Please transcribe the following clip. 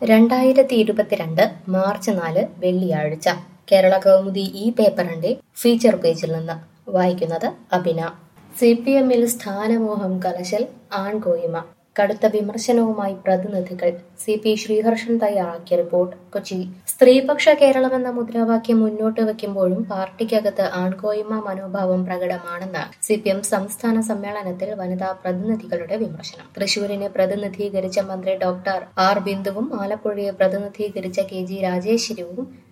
രണ്ടായിരത്തി ഇരുപത്തിരണ്ട് മാർച്ച് നാല് വെള്ളിയാഴ്ച കേരള കൗമുദി ഈ പേപ്പറിന്റെ ഫീച്ചർ പേജിൽ നിന്ന് വായിക്കുന്നത് അഭിന സി പി എമ്മിൽ സ്ഥാനമോഹം കലശൽ ആൺകോയിമ കടുത്ത വിമർശനവുമായി പ്രതിനിധികൾ സി പി ശ്രീഹർഷൻ തയ്യാറാക്കിയ റിപ്പോർട്ട് കൊച്ചി സ്ത്രീപക്ഷ കേരളമെന്ന മുദ്രാവാക്യം മുന്നോട്ട് വയ്ക്കുമ്പോഴും പാർട്ടിക്കകത്ത് ആൺകോയിമ മനോഭാവം പ്രകടമാണെന്ന് സി പി എം സംസ്ഥാന സമ്മേളനത്തിൽ വനിതാ പ്രതിനിധികളുടെ വിമർശനം തൃശൂരിനെ പ്രതിനിധീകരിച്ച മന്ത്രി ഡോക്ടർ ആർ ബിന്ദുവും ആലപ്പുഴയെ പ്രതിനിധീകരിച്ച കെ ജി രാജേശ്വരിയും